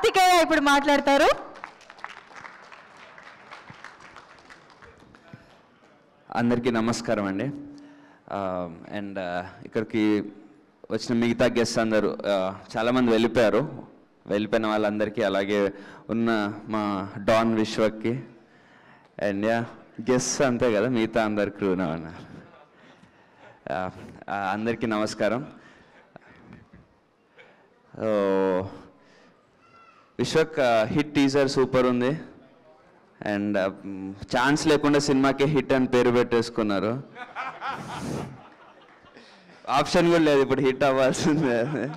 కార్తికేయ ఇప్పుడు మాట్లాడతారు అందరికీ నమస్కారం అండి అండ్ ఇక్కడికి వచ్చిన మిగతా గెస్ట్ అందరూ ఆ, చాలామంది వెళ్ళిపోయారు వెళ్ళిపోయిన వాళ్ళందరికీ అలాగే ఉన్న మా డాన్ విశ్వక్కి అండ్ యా గెస్ట్ అంతే కదా మిగతా అందరు క్రూనా ఉన్నారు ఆ, ఆ, అందరికీ నమస్కారం ఓ, విశ్వక్ హిట్ టీజర్ సూపర్ ఉంది అండ్ ఛాన్స్ లేకుండా సినిమాకి హిట్ అని పేరు పెట్టేసుకున్నారు ఆప్షన్ కూడా లేదు ఇప్పుడు హిట్ అవ్వాల్సిందే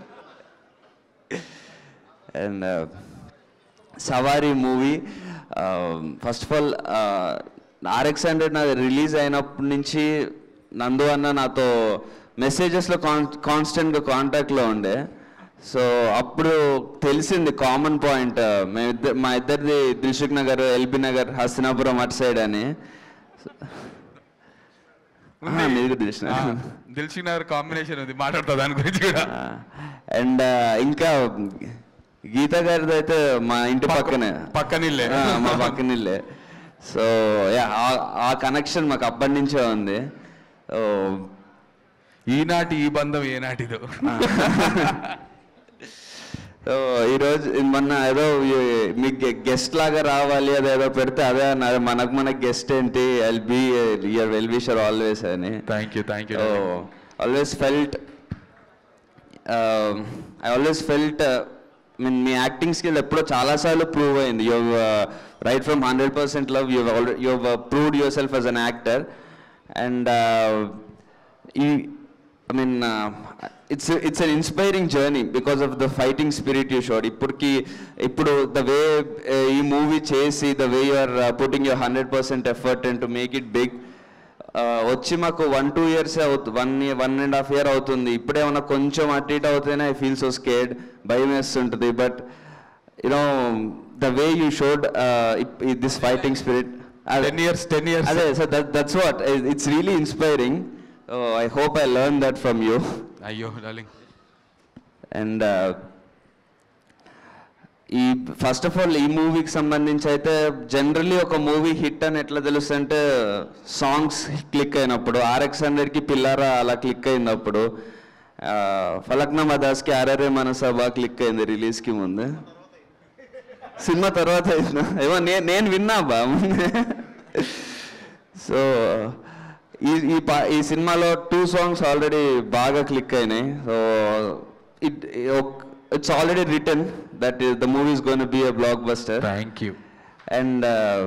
and Savaari movie first of all RX hundred నాది రిలీజ్ అయినప్పటి నుంచి నందు అన్న నాతో మెసేజెస్లో కాన్ కాన్స్టెంట్గా కాంటాక్ట్లో ఉండే సో అప్పుడు తెలిసింది కామన్ పాయింట్ మేమిద్దరు మా ఇద్దరిది దిల్సుఖ్ నగర్ ఎల్బీ నగర్ హస్తినాపురం అటు సైడ్ అని ఆ, మీది Dilsukhnagar Dilsukhnagar combination ఉంది మాట్లాడతా దాని గురించి కూడా అండ్ ఇంకా గీత గారిది అయితే మా ఇంటి పక్క- పక్కనే పక్కనిల్లే. ఆ, మా పక్కనిల్లే సో యా ఆ కనెక్షన్ మాకు అప్పటి నుంచే ఉంది సో ఈనాటి ఈ బంధం ఏనాటిదో సో ఈరోజు మొన్న ఏదో ఈ- మీకు గెస్ట్ లాగా రావాలి అదేదో పెడితే అదే అన్నారు మనకు మనకు గెస్ట్ ఏంటి L B your well wisher always అని thank you thank you always felt I always felt mean మీ యాక్టింగ్ స్కిల్ ఎప్పుడో చాలాసార్లు ప్రూవ్ అయింది you right from hundred percent love you you proved yourself as an actor and ఈ I mean it's it's an inspiring journey because of the fighting spirit you showed ఇప్పటికి ఇప్పుడు the way ఈ movie చేసి the way you are putting your hundred percent effort and to make it big వచ్చి మాకు one two years అవుతుంది one year one and half year అవుతుంది ఇప్పుడేమన్నా కొంచెం అటు ఇటు అవుతేనే ఐ ఫీల్ సో స్కేడ్ భయం వేస్తుంటుంది but you know the way you showed this fighting spirit ten years ten years అదే so that that's what it's really inspiring I hope I learn that from you అయ్యో darling and ఈ first of all ఈ మూవీకి సంబంధించి అయితే generally ఒక movie hit అని ఎట్లా తెలుస్తుంటే సాంగ్స్ క్లిక్ అయినప్పుడు ఆర్ఎక్స్ హండ్రెడ్కి పిల్లారా అలా క్లిక్ అయినప్పుడు ఫలక్నామా దాస్కి ఆర్ఆర్ఏ మనసా బాగా క్లిక్ అయింది రిలీజ్కి ముందు సినిమా తర్వాత అయినా ఏమో నేను నేను విన్నా బా ముందే సో ఈ ఈ పా ఈ సినిమాలో టూ సాంగ్స్ ఆల్రెడీ బాగా క్లిక్ అయినాయి so it it's already return that is the movie is gonna be a blockbuster thank you and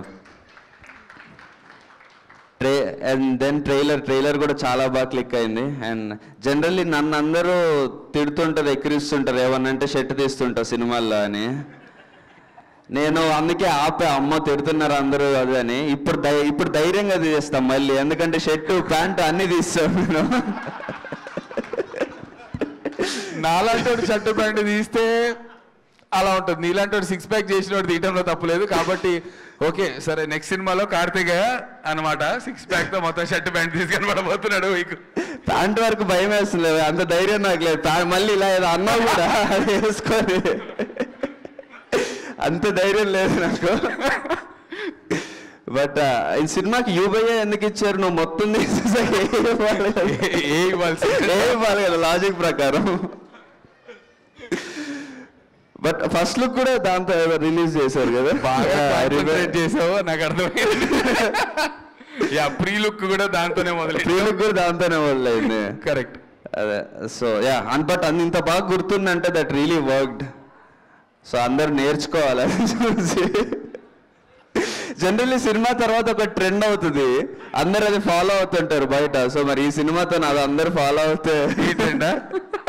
ట్రే అండ్ దెన్ ట్రైలర్ ట్రైలర్ కూడా చాలా బాగా క్లిక్ అయింది అండ్ జనరల్లీ నన్ను అందరూ తిడుతుంటారు ఎక్కిరిస్తుంటారు ఏమన్నంటే షర్ట్ తీస్తుంటారు సినిమాల్లో అని నేను అందుకే ఆపే అమ్మ తిడుతున్నారు అందరూ అది అని ఇప్పుడు ధై- ఇప్పుడు ధైర్యంగా తీస్తాం మళ్ళీ ఎందుకంటే షర్టు ప్యాంటు అన్ని తీస్తాం నేను నాలాంటి షర్ట్ ప్యాంట్ తీస్తే అలా ఉంటుంది నీలాంటి సిక్స్ ప్యాక్ చేసిన తీయటంలో తప్పులేదు కాబట్టి ఓకే సరే నెక్స్ట్ సినిమాలో కార్తికేయ అనమాట సిక్స్ ప్యాక్ తో మొత్తం షర్ట్ ప్యాంట్ తీసుకొని పడబోతున్నాడు మీకు ప్యాంట్ వరకు భయం వేస్తుంది అంత ధైర్యం నాకు లేదు ప్యా- మళ్ళీ ఇలా ఏదో అన్నా కూడా అది వేసుకొని అంత ధైర్యం లేదు నాకు బట్ ఈ సినిమాకి యూబయ్య ఎందుకు ఇచ్చారు నువ్వు మొత్తం తీసేసాక ఏ ఇవ్వాలి కదా? ఏ ఇవ్వాల్సి ఏ ఇవ్వాలి కదా లాజిక్ ప్రకారం బట్ ఫస్ట్ లుక్ కూడా దాంతో రిలీజ్ చేశారు కదా బాగా Yeah, I remember. కాన్సన్ట్రేట్ చేసావు నాకు అర్థమైంది యా ప్రీ లుక్ కూడా దాంతోనే మొదలు Pre look కూడా దాంతోనే మొదలైంది కరెక్ట్ అదే సో యా అన్ బట్ అంత ఇంత బాగా గుర్తుందంటే దట్ రియలీ వర్క్డ్ సో అందరు నేర్చుకోవాలి అది చూసి జనరల్లీ సినిమా తర్వాత ఒక ట్రెండ్ అవుతుంది అందరు అది ఫాలో అవుతుంటారు బయట సో మరి ఈ సినిమాతో అది అందరు ఫాలో అవుతే ఈ trend ఆ?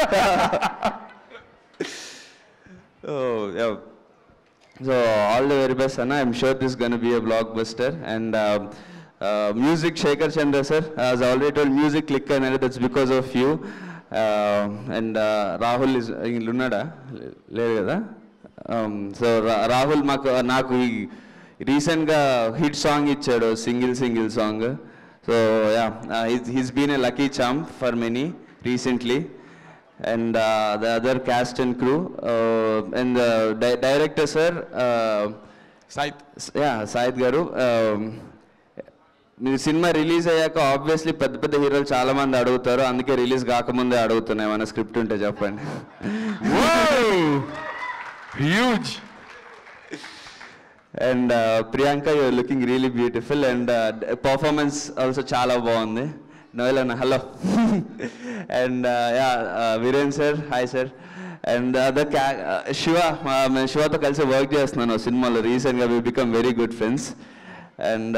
Oh, yeah. So all the very best, Anna. I'm sure this is going to be a blockbuster. And uh, uh, music, Shekhar Chandra sir, as I already told, music click and that's because of you. Uh, and uh, Rahul is Lunada, లేదు కదా so Rahul మాకు నాకు రీసెంట్గా hit song ఇచ్చాడు single single song so yeah he's been a lucky charm for many recently and uh, the other cast and crew, uh, and the di- director, sir. Uh, సాయిత్ yeah సాయిద్ గారు um, మీ సినిమా release అయ్యాక obviously పెద్ద పెద్ద హీరోలు చాలా మంది అడుగుతారు అందుకే రిలీజ్ కాకముందే అడుగుతున్నాయి ఏమైనా స్క్రిప్ట్ ఉంటే చెప్పండి huge and Priyanka you're looking really beautiful and performance also చాలా బాగుంది నోయల్ అన్న hello and yeah Viren sir hi sir and other క్యా శివ మా- నేను శివతో కలిసి వర్క్ చేస్తున్నాను సినిమాలో రీసెంట్గా we become very good friends and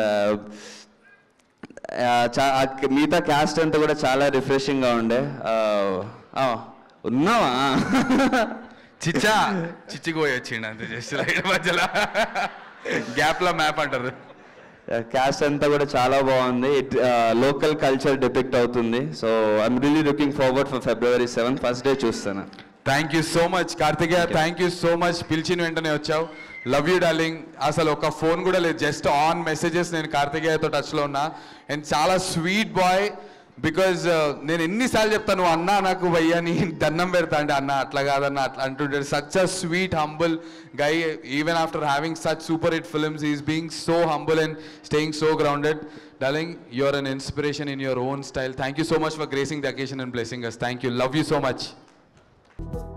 మిగతా క్యాస్ట్ అంతా కూడా చాలా రిఫ్రెషింగ్గా ఉండే Uh, oh, ఉన్నావా చిచ్చా చిచ్చిపోయి వచ్చిండు అంతే జస్ట్ రైట్ మధ్యలో గ్యాప్ లో మ్యాప్ అంటారు క్యాస్ట్ అంతా కూడా చాలా బాగుంది ఇట్ లోకల్ కల్చర్ డిపిక్ట్ అవుతుంది so I'm really looking forward for February seven first day చూస్తాను thank you so much Karthikeya thank you so much పిలిచిన వెంటనే వచ్చావు లవ్ యూ డార్లింగ్ అసలు ఒక ఫోన్ కూడా లేదు జస్ట్ ఆన్ మెసేజెస్ నేను కార్తికేయతో టచ్లో ఉన్నా అండ్ చాలా స్వీట్ బాయ్ బికాజ్ నేను ఎన్నిసార్లు చెప్తాను నువ్వు అన్నా నాకు భయ్యా నీ దండం పెడతా అంటే అన్న అట్లా కాదన్న అట్లా అంటుంటాడు such a sweet humble guy even after having such super hit films is being so humble and staying so grounded darling you're an inspiration in your own style thank you so much for gracing the occasion and blessing us thank you love you so much